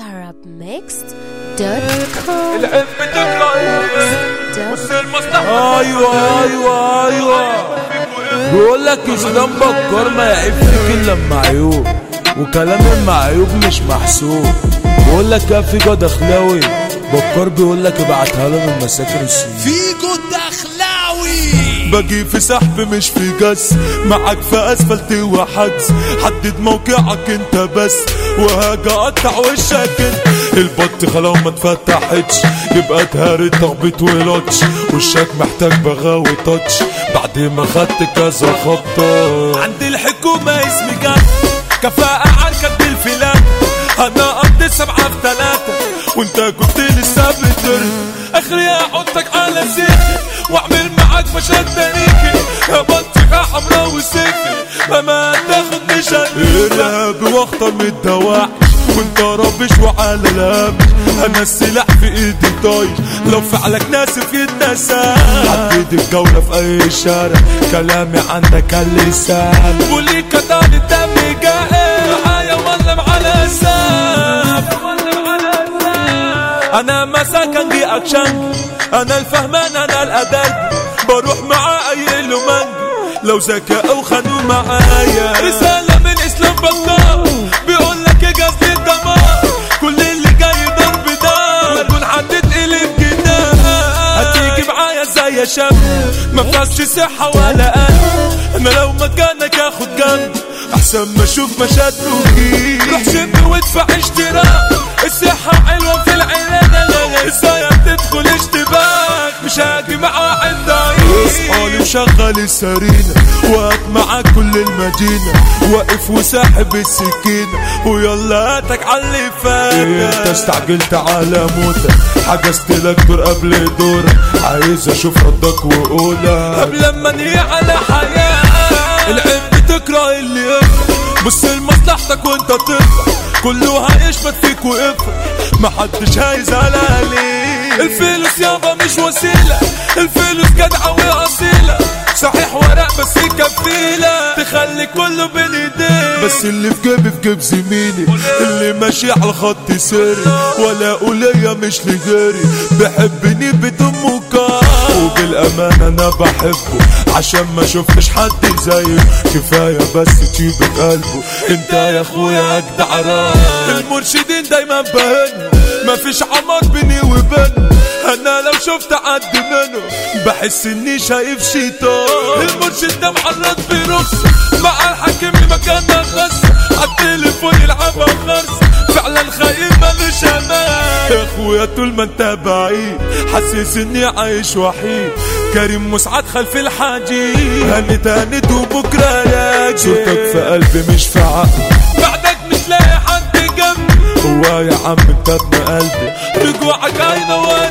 arabmixed.com العب تقرا وصل المصلحة ايوه ايوه ايوه بيقول لك اسلام بكر ما يعيب فيك الا لما عيوب وكلام المعيوب مش محسوب بيقول لك يا فيجا دخلاوي بكر بيقول لك ابعتها له من مساكن السنين فيجو الدخلاوي باجي في سحب مش في جس معاك في اسفلت وحجز حدد موقعك انت بس وهاجي اقطع وشك انت البط خلاص ما اتفتحتش يبقى تهاري تخبيط ولاتش وشك محتاج بغاوي تاتش بعد ما خدت كذا خبطة عند الحكومة اسمي جد كفاءة عن كد الفلات انا قد سبعة في ثلاثة وانت كنت لسه بترد اخري احطك على سيفي واعمل معاك مشهد تاريخي يا بطيخة حمرا وسيفي مهما تاخد مش هتنسى ارهابي واخطر من الدواعي وانت رابش وعلى الهامش انا السلاح في ايدي طايش لو فعلك ناسف يتنسى حدد الجولة في اي شارع كلامي عندك اللسان ولي كتال الدم جائر معايا مظلم على ساف انا مساكن دي اكشن انا الفهمان انا الادب بروح مع اي لمن لو ذكاء وخانوا معايا رسالة من اسلام بطال بيقول لك اجاز للدمار كل اللي جاي ضرب دار كون حدد قلب جنان هتيجي معايا زي شاب ما فيهاش صحة ولا قلب انا لو مكانك اخد جنب احسن ما اشوف مشهد روحي روح شب وادفع اشتراك الصحة حلوة في العلاج ازاي هتدخل اشتباك مش هاجي مع واحد ضعيف اصحالي وشغل السرينة واقف مع كل المدينة واقف وساحب السكينة ويلا هاتك على اللي فات انت استعجلت على موتك حجزت لك دور قبل دورك عايز اشوف ردك وقولك قبل لما انهي على حياة العين بتكره اللي يفرح بص لمصلحتك وانت تفرح كله هيشمت فيك ويفرح محدش هيزعل عليك الفلوس يابا مش وسيلة الفلوس جدعة وأصيلة صحيح ورق بس كفيلة تخلي كله بين ايديك بس اللي في جيبي في جيب زميلي اللي ماشي على الخط سري ولا قولية مش لغيري بحبني بدون مقام وبالأمانة أنا بحبه عشان ما شفتش حد زيه كفاية بس طيبة قلبه انت يا اخويا اجدع راجل المرشدين دايما بهن مفيش عمار بيني وبينه انا لو شفت حد منه بحس اني شايف شيطان المرشد ده معرض برخص مع الحاكم مكانها خاص عالتليفون يلعبها خرص فعلا خايف ملوش امان يا اخويا طول ما انت بعيد حاسس اني عايش وحيد كريم مسعد خلف الحاجي هنت هنت وبكره راجع صورتك في قلبي مش في عقلي بعدك مش لاقي حد جنبي هو يا عم انت ابن قلبي رجوعك هينور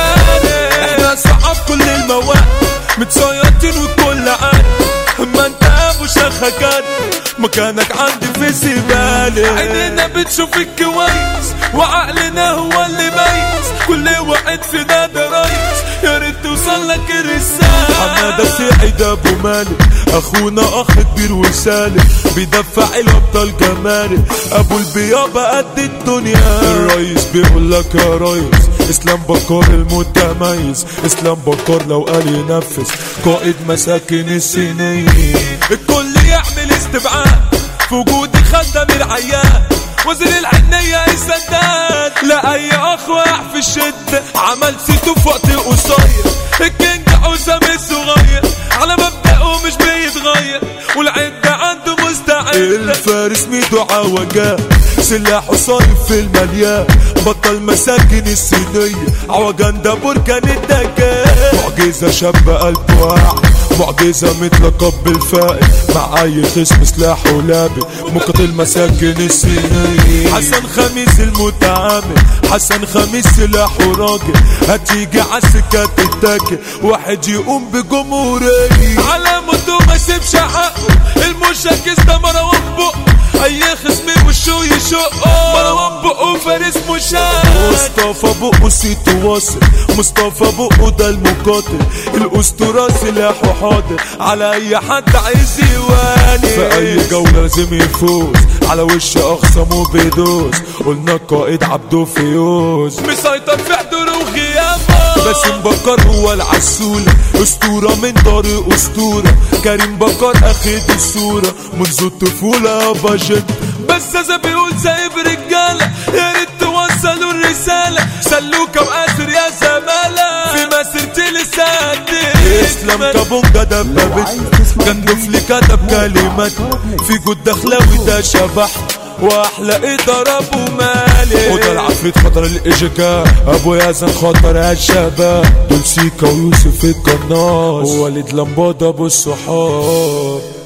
الشارع احنا صعب كل المواد متصيطين والكل عاد اما انت ابو شخكات مكانك عندي في سبالي عينينا بتشوف الكويس وعقلنا هو اللي ميز كل واحد في ده ريس يا ريت توصل لك الرسالة حمادة سعيد ابو مالك اخونا اخ كبير وسالك بيدفع الابطال جمالك ابو البيابة قد الدنيا الرئيس بيقول لك يا ريس اسلام بكار المتميز اسلام بكار لو قال ينفذ قائد مساكن السنين الكل يعمل استبعاد في وجودي خدم العيان وزير الحنية السداد لا اي اخ واقع في الشدة عمل سيتو في وقت قصير الكينج حسام الصغير على مبدأه مش بيتغير والعدة عنده مستعد الفارس ميدو عوجان سلاحه صايف في المليان بطل مساكن الصينية عوجان ده بركان الدجال معجزة شاب قلبه واعي معجزة متلقب بالفائق مع أي خصم سلاحه لابق مقتل مساكن الصينية حسن خميس المتعامل حسن خميس سلاحه راجل هتيجي عالسكة تتاكل واحد يقوم بجمهورية على موته ما يسيبش حقه المشاكس ده مروان بقه اي خصم وشه يشقه مروان بقه فارس مشاك مصطفى بقه سيتو واصل مصطفى بقه ده المقاتل الاسطورة سلاحه حاضر على اي حد عايز يواني في اي جولة لازم يفوز على وش اخصمه بيدوس قلنا القائد عبده فيوز مسيطر في حضوره وغيابه باسم بكر هو العسول اسطورة من طريق اسطورة كريم بكر اخد الصورة منذ الطفولة بجد بس اذا بيقول سايب رجالة يا ريت توصلوا الرسالة سلوكة وقاسر يا زمالة في مسيرتي لساتي اسلام كابونجا دبابت جندفلي كتب كلمات في جود دخلاوي ده شبح واحلى اداره ابو مالك وده العفريت خطر الاجكا ابو ياسن خطر الشباب دول سيكا ويوسف القناص ووليد لمبادة ابو الصحاب